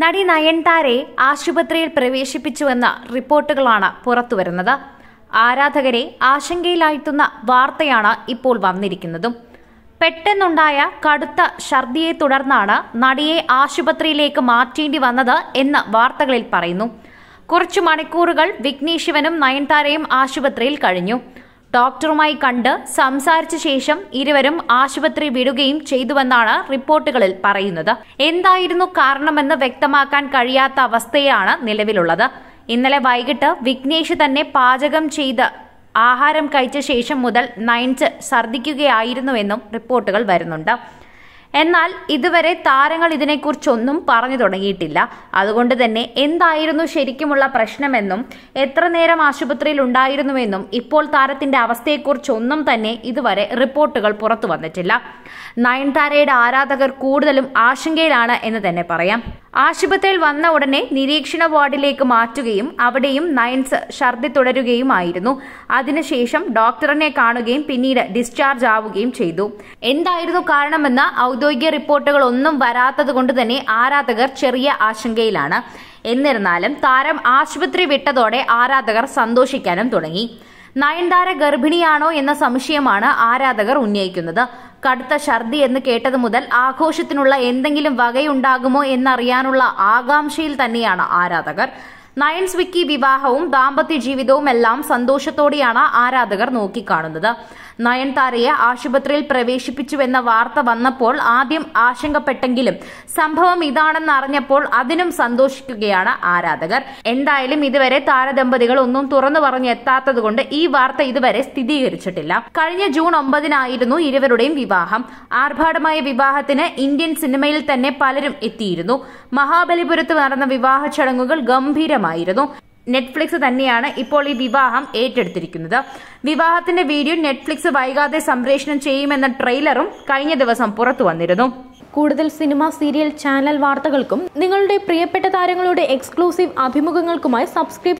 നടി നയൻതാരെ ആശുപത്രിയിൽ പ്രവേശിപ്പിച്ചുവെന്ന റിപ്പോർട്ടുകളാണ് പുറത്തുവരുന്നത് ആരാധകരെ ആശങ്കയിലാഴ്ത്തുന്ന വാർത്തയാണ് ഇപ്പോൾ വന്നിരിക്കുന്നതും പെട്ടെന്നുണ്ടായ കടുത്ത ഛർദിയെ തുടർന്നാണ് നടിയെ ആശുപത്രിയിലേക്ക് മാറ്റേണ്ടി വന്നത് എന്ന് വാർത്തകളിൽ പറയുന്നു കുറച്ചു മണിക്കൂറുകൾ വിഘ്നേഷ് ശിവനും നയൻതാരയും ആശുപത്രിയിൽ കഴിഞ്ഞു ഡോക്ടറുമായി കണ്ട് സംസാരിച്ച ശേഷം ഇരുവരും ആശുപത്രി വിടുകയും ചെയ്തുവെന്നാണ് റിപ്പോർട്ടുകളിൽ പറയുന്നത് എന്തായിരുന്നു കാരണമെന്ന് വ്യക്തമാക്കാൻ കഴിയാത്ത അവസ്ഥയാണ് നിലവിലുള്ളത് ഇന്നലെ വൈകിട്ട് വിഘ്നേഷ് തന്നെ പാചകം ചെയ്ത് ആഹാരം കഴിച്ച ശേഷം മുതൽ നയൻസ് ഛർദ്ദിക്കുകയായിരുന്നുവെന്നും റിപ്പോർട്ടുകൾ വരുന്നുണ്ട് എന്നാൽ ഇതുവരെ താരങ്ങൾ ഇതിനെക്കുറിച്ചൊന്നും പറഞ്ഞു തുടങ്ങിയിട്ടില്ല അതുകൊണ്ട് തന്നെ എന്തായിരുന്നു ശരിക്കുമുള്ള പ്രശ്നമെന്നും എത്ര നേരം ആശുപത്രിയിൽ ഉണ്ടായിരുന്നുവെന്നും ഇപ്പോൾ താരത്തിന്റെ അവസ്ഥയെക്കുറിച്ചൊന്നും തന്നെ ഇതുവരെ റിപ്പോർട്ടുകൾ പുറത്തു വന്നിട്ടില്ല നയൻതാരയുടെ ആരാധകർ കൂടുതലും ആശങ്കയിലാണ് എന്ന് തന്നെ പറയാം ആശുപത്രിയിൽ വന്ന ഉടനെ നിരീക്ഷണ വാർഡിലേക്ക് മാറ്റുകയും അവിടെയും നയൻസ് ഛർദി തുടരുകയുമായിരുന്നു അതിനുശേഷം ഡോക്ടറിനെ കാണുകയും പിന്നീട് ഡിസ്ചാർജ് ആവുകയും ചെയ്തു എന്തായിരുന്നു കാരണമെന്ന് ഔദ്യോഗിക റിപ്പോർട്ടുകൾ ഒന്നും വരാത്തത് കൊണ്ട് തന്നെ ആരാധകർ ചെറിയ ആശങ്കയിലാണ് എന്നിരുന്നാലും താരം ആശുപത്രി വിട്ടതോടെ ആരാധകർ സന്തോഷിക്കാനും തുടങ്ങി നയൻതാര ഗർഭിണിയാണോ എന്ന സംശയമാണ് ആരാധകർ ഉന്നയിക്കുന്നത് കടുത്ത ഛർദി എന്ന് കേട്ടത് മുതൽ ആഘോഷത്തിനുള്ള എന്തെങ്കിലും വകയുണ്ടാകുമോ എന്നറിയാനുള്ള ആകാംക്ഷയിൽ തന്നെയാണ് ആരാധകർ നയൻസ് വിക്കി വിവാഹവും ദാമ്പത്യ ജീവിതവും എല്ലാം സന്തോഷത്തോടെയാണ് ആരാധകർ നോക്കിക്കാണുന്നത് നയൻതാരയെ ആശുപത്രിയിൽ പ്രവേശിപ്പിച്ചുവെന്ന വാർത്ത വന്നപ്പോൾ ആദ്യം ആശങ്കപ്പെട്ടെങ്കിലും സംഭവം ഇതാണെന്ന് അറിഞ്ഞപ്പോൾ അതിനും സന്തോഷിക്കുകയാണ് ആരാധകർ എന്തായാലും ഇതുവരെ താരദമ്പതികൾ ഒന്നും തുറന്നു പറഞ്ഞെത്താത്തതുകൊണ്ട് ഈ വാർത്ത ഇതുവരെ സ്ഥിരീകരിച്ചിട്ടില്ല കഴിഞ്ഞ ജൂൺ ഒമ്പതിനായിരുന്നു ഇരുവരുടെയും വിവാഹം ആർഭാടമായ വിവാഹത്തിന് ഇന്ത്യൻ സിനിമയിൽ തന്നെ പലരും എത്തിയിരുന്നു മഹാബലിപുരത്ത് നടന്ന വിവാഹ ചടങ്ങുകൾ ഗംഭീരമായിരുന്നു നെറ്റ്ഫ്ലിക്സ് തന്നെയാണ് ഇപ്പോൾ ഈ വിവാഹം ഏറ്റെടുത്തിരിക്കുന്നത് വിവാഹത്തിന്റെ വീഡിയോ നെറ്റ്ഫ്ലിക്സ് വൈകാതെ സംപ്രേഷണം ചെയ്യുമെന്ന ട്രെയിലറും കഴിഞ്ഞ ദിവസം പുറത്തു വന്നിരുന്നു കൂടുതൽ സിനിമ സീരിയൽ ചാനൽ വാർത്തകൾക്കും നിങ്ങളുടെ പ്രിയപ്പെട്ട താരങ്ങളുടെ എക്സ്ക്ലൂസീവ് അഭിമുഖങ്ങൾക്കുമായി സബ്സ്ക്രൈബ്